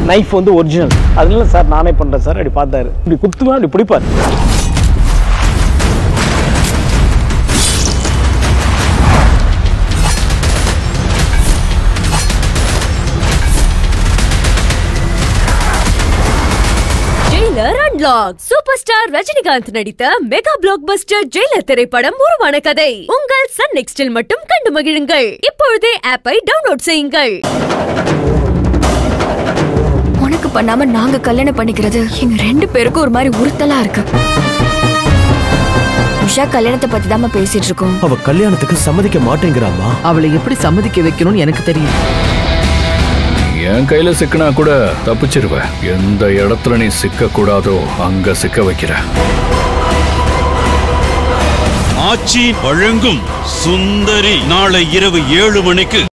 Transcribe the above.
knife வந்து original அதனால sir நானே பண்றேன் சார் அப்படி பார்த்தாரு இப்படி குத்துவேன் அப்படி பிடிப்பார் Jailer unlock super star Rajinikanth நடித்த மெகா பிளாக் பஸ்டர் ஜெயிலர் திரைப்படம் உருவான கதை உங்கள் சன் நெக்ஸ்டில் மட்டும் கண்டு மகிழுங்கள் இப்பொழுதே ஆப்பை டவுன்லோட் செய்யுங்கள் உனக்கு பண்ணாம நாங்க கல்யாணம் பண்ணிக்கிறது எங்க ரெண்டு பேருக்கும் ஒரு மாதிரி உறுத்தலா இருக்கு உஷா கல்யாணத்தை பத்தி தான் பேசிட்டு இருக்கோம் அவ கல்யாணத்துக்கு சம்மதிக்க மாட்டேங்கிறாமா அவளை எப்படி சம்மதிக்க வைக்கணும்னு எனக்கு தெரியும் என் கையில சிக்கினா கூட தப்பிச்சிருவ எந்த இடத்துல நீ சிக்க கூடாதோ அங்க சிக்க வைக்கிற ஆச்சி வழங்கும் சுந்தரி நாளை இரவு ஏழு மணிக்கு